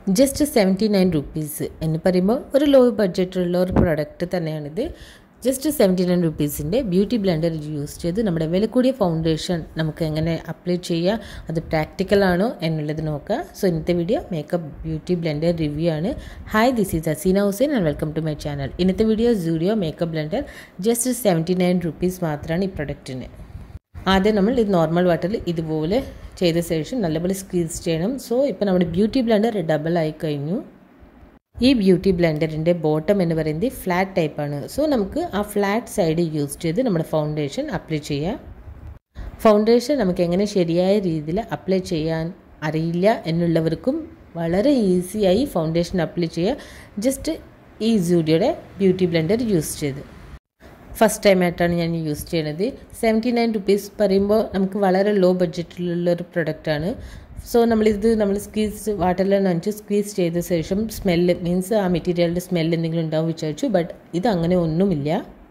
just seventy nine rupees എന്ന് പറയുമ്പോൾ ഒരു ലോ ബഡ്ജറ്റിലുള്ള ഒരു പ്രൊഡക്റ്റ് തന്നെയാണിത് ജസ്റ്റ് സെവൻറ്റി നയൻ റുപ്പീസിൻ്റെ ബ്യൂട്ടി ബ്ലെൻഡർ യൂസ് ചെയ്ത് നമ്മുടെ വില കൂടിയ ഫൗണ്ടേഷൻ നമുക്ക് എങ്ങനെ അപ്ലൈ ചെയ്യാം അത് പ്രാക്ടിക്കലാണോ എന്നുള്ളത് നോക്കാം സോ ഇന്നത്തെ video makeup beauty blender review ആണ് hi this is Aseena Hussain and welcome to my channel ഇന്നത്തെ video Zudio makeup blender just seventy nine rupees മാത്രമാണ് ഈ പ്രൊഡക്റ്റിന് ആദ്യം നമ്മൾ ഇത് നോർമൽ വാട്ടറിൽ ഇതുപോലെ ചെയ്ത ശേഷം നല്ലപോലെ സ്ക്വീസ് ചെയ്യണം സോ ഇപ്പോൾ നമ്മുടെ ബ്യൂട്ടി ബ്ലെൻഡർ ഡബിൾ ആയി കഴിഞ്ഞു ഈ ബ്യൂട്ടി ബ്ലെൻഡറിൻ്റെ ബോട്ടം എന്ന് പറയുന്നത് ഫ്ലാറ്റ് ടൈപ്പാണ് സോ നമുക്ക് ആ ഫ്ലാറ്റ് സൈഡ് യൂസ് ചെയ്ത് നമ്മുടെ ഫൗണ്ടേഷൻ അപ്ലൈ ചെയ്യാം ഫൗണ്ടേഷൻ നമുക്ക് എങ്ങനെ ശരിയായ രീതിയിൽ അപ്ലൈ ചെയ്യാൻ അറിയില്ല എന്നുള്ളവർക്കും വളരെ ഈസിയായി ഫൗണ്ടേഷൻ അപ്ലൈ ചെയ്യുക ജസ്റ്റ് ഈ സൂഡിയോയുടെ ബ്യൂട്ടി ബ്ലെൻഡർ യൂസ് ചെയ്ത് ഫസ്റ്റ് ടൈമായിട്ടാണ് ഞാൻ യൂസ് ചെയ്യണത് സെവൻറ്റി നയൻ റുപ്പീസ് പറയുമ്പോൾ നമുക്ക് വളരെ ലോ ബഡ്ജറ്റിലുള്ള ഒരു പ്രൊഡക്റ്റാണ് സോ നമ്മളിത് നമ്മൾ സ്ക്വീസ് വാട്ടറിൽ നനച്ച് സ്ക്വീസ് ചെയ്ത ശേഷം സ്മെല്ല് മീൻസ് ആ മെറ്റീരിയലിൻ്റെ സ്മെല്ല് എന്തെങ്കിലും ഉണ്ടാവും വിചാരിച്ചു ബട്ട് ഇത് അങ്ങനെ ഒന്നുമില്ല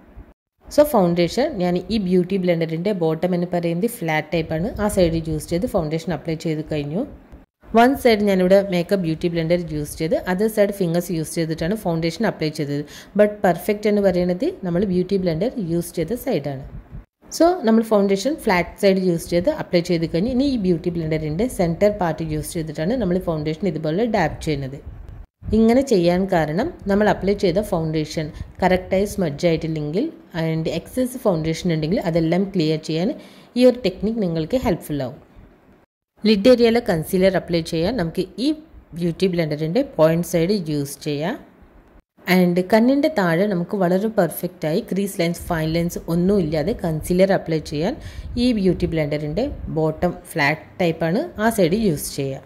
സോ ഫൗണ്ടേഷൻ ഞാൻ ഈ ബ്യൂട്ടി ബ്ലെൻഡറിൻ്റെ ബോട്ടം എന്ന് പറയുന്നത് ഫ്ലാറ്റ് ടൈപ്പാണ് ആ സൈഡ് യൂസ് ചെയ്ത് ഫൗണ്ടേഷൻ അപ്ലൈ ചെയ്ത് കഴിഞ്ഞു വൺ സൈഡ് ഞാനിവിടെ മേക്കപ്പ് ബ്യൂട്ടി ബ്ലെൻഡർ യൂസ് ചെയ്ത് അതർ സൈഡ് ഫിംഗേഴ്സ് യൂസ് ചെയ്തിട്ടാണ് ഫൗണ്ടേഷൻ അപ്ലൈ ചെയ്തത് ബട്ട് പെർഫെക്റ്റ് എന്ന് പറയുന്നത് നമ്മൾ ബ്യൂട്ടി ബ്ലെൻഡർ യൂസ് ചെയ്ത സൈഡാണ് സോ നമ്മൾ ഫൗണ്ടേഷൻ ഫ്ലാറ്റ് സൈഡ് യൂസ് ചെയ്ത് അപ്ലൈ ചെയ്ത് കഴിഞ്ഞ് ഇനി ഈ ബ്യൂട്ടി ബ്ലെൻഡറിൻ്റെ സെൻറ്റർ പാർട്ട് യൂസ് ചെയ്തിട്ടാണ് നമ്മൾ ഫൗണ്ടേഷൻ ഇതുപോലെ ഡാപ്പ് ചെയ്യുന്നത് ഇങ്ങനെ ചെയ്യാൻ കാരണം നമ്മൾ അപ്ലൈ ചെയ്ത ഫൗണ്ടേഷൻ കറക്റ്റായി സ്മഡ്ജ് ആയിട്ടില്ലെങ്കിൽ ആൻഡ് എക്സസ് ഫൗണ്ടേഷൻ ഉണ്ടെങ്കിൽ അതെല്ലാം ക്ലിയർ ചെയ്യാൻ ഈ ഒരു ടെക്നിക്ക് നിങ്ങൾക്ക് ഹെൽപ്ഫുൾ ആവും ലിഡ് ഏരിയയിൽ കൺസീലർ അപ്ലൈ ചെയ്യാൻ നമുക്ക് ഈ ബ്യൂട്ടി ബ്ലെൻഡറിൻ്റെ പോയിൻറ്റ് സൈഡ് യൂസ് ചെയ്യാം ആൻഡ് കണ്ണിൻ്റെ താഴെ നമുക്ക് വളരെ പെർഫെക്റ്റായി ക്രീസ് ലൈൻസ് ഫൈൻ ലൈൻസ് ഒന്നും ഇല്ലാതെ കൺസീലർ അപ്ലൈ ചെയ്യാൻ ഈ ബ്യൂട്ടി ബ്ലെൻഡറിൻ്റെ ബോട്ടം ഫ്ലാറ്റ് ടൈപ്പാണ് ആ സൈഡ് യൂസ് ചെയ്യുക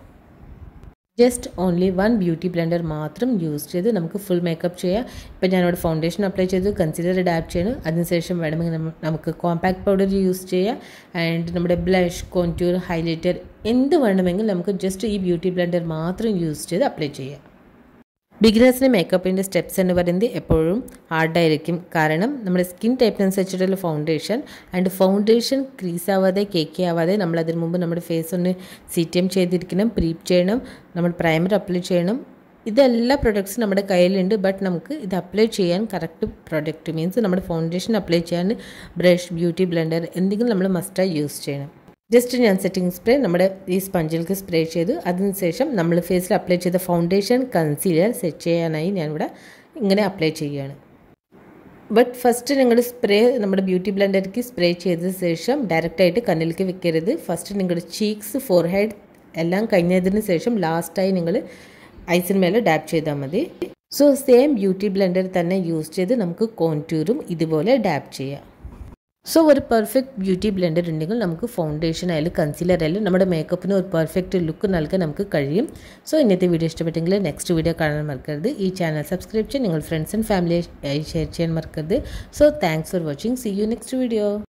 just only one beauty blender മാത്രം യൂസ് ചെയ്ത് നമുക്ക് ഫുൾ മേക്കപ്പ് ചെയ്യാം ഇപ്പം ഞാനിവിടെ ഫൗണ്ടേഷൻ അപ്ലൈ ചെയ്തു കൺസീലർ ഡാപ്പ് ചെയ്യണം അതിനുശേഷം വേണമെങ്കിൽ നമുക്ക് കോമ്പാക്ട് പൗഡർ യൂസ് ചെയ്യാം ആൻഡ് നമ്മുടെ ബ്ലഷ് കോൺറ്റ്യൂർ ഹൈലൈറ്റർ എന്ത് വേണമെങ്കിൽ നമുക്ക് ജസ്റ്റ് ഈ ബ്യൂട്ടി ബ്ലെൻഡർ മാത്രം യൂസ് ചെയ്ത് അപ്ലൈ ചെയ്യാം ബിഗിനേഴ്സിന് മേക്കപ്പിൻ്റെ സ്റ്റെപ്സ് എന്ന് പറയുന്നത് എപ്പോഴും ഹാർഡായിരിക്കും കാരണം നമ്മുടെ സ്കിൻ ടൈപ്പിനനുസരിച്ചിട്ടുള്ള ഫൗണ്ടേഷൻ ആൻഡ് ഫൗണ്ടേഷൻ ക്രീസ് ആവാതെ കേക്ക് ആവാതെ നമ്മൾ അതിന് മുമ്പ് നമ്മുടെ ഫേസ് ഒന്ന് സീറ്റം ചെയ്തിരിക്കണം പ്രീപ്പ് ചെയ്യണം നമ്മൾ പ്രൈമർ അപ്ലൈ ചെയ്യണം ഇതെല്ലാ പ്രൊഡക്ട്സും നമ്മുടെ കയ്യിലുണ്ട് ബട്ട് നമുക്ക് ഇത് അപ്ലൈ ചെയ്യാൻ കറക്റ്റ് പ്രൊഡക്റ്റ് മീൻസ് നമ്മുടെ ഫൗണ്ടേഷൻ അപ്ലൈ ചെയ്യാൻ ബ്രഷ് ബ്യൂട്ടി ബ്ലെൻഡർ എന്തെങ്കിലും നമ്മൾ മസ്റ്റായി യൂസ് ചെയ്യണം ജസ്റ്റ് ഞാൻ സെറ്റിംഗ് സ്പ്രേ നമ്മുടെ ഈ സ്പഞ്ചിലേക്ക് സ്പ്രേ ചെയ്തു അതിനുശേഷം നമ്മൾ ഫേസിൽ അപ്ലൈ ചെയ്ത ഫൗണ്ടേഷൻ കൺസീലർ സെറ്റ് ചെയ്യാനായി ഞാനിവിടെ ഇങ്ങനെ അപ്ലൈ ചെയ്യുകയാണ് ബട്ട് ഫസ്റ്റ് നിങ്ങൾ സ്പ്രേ നമ്മുടെ ബ്യൂട്ടി ബ്ലെൻഡർക്ക് സ്പ്രേ ചെയ്ത ശേഷം ഡയറക്റ്റായിട്ട് കണ്ണിലേക്ക് വെക്കരുത് ഫസ്റ്റ് നിങ്ങളുടെ ചീക്സ് ഫോർഹെഡ് എല്ലാം കഴിഞ്ഞതിന് ശേഷം ലാസ്റ്റായി നിങ്ങൾ ഐസിന് മേലെ ഡാപ്പ് ചെയ്താൽ മതി സോ സെയിം ബ്യൂട്ടി ബ്ലെൻഡർ തന്നെ യൂസ് ചെയ്ത് നമുക്ക് കോൺറ്റ്യൂറും ഇതുപോലെ ഡാപ്പ് ചെയ്യാം സോ ഒരു പെർഫെക്റ്റ് ബ്യൂട്ടി ബ്ലെൻഡർ ഉണ്ടെങ്കിൽ നമുക്ക് ഫൗണ്ടേഷൻ ആയാലും കൺസീലർ ആയാലും നമ്മുടെ മേക്കപ്പിന് ഒരു പെർഫെക്റ്റ് ലുക്ക് നൽകാൻ നമുക്ക് കഴിയും സോ ഇന്നത്തെ വീഡിയോ ഇഷ്ടപ്പെട്ടെങ്കിൽ നെക്സ്റ്റ് വീഡിയോ കാണാൻ മറക്കരുത് ഈ ചാനൽ സബ്സ്ക്രൈബ് ചെയ്യാൻ നിങ്ങൾ ഫ്രണ്ട്സ് ആൻഡ് ഫാമിലി ഷെയർ ചെയ്യാൻ മറക്കരുത് so thanks for watching see you next video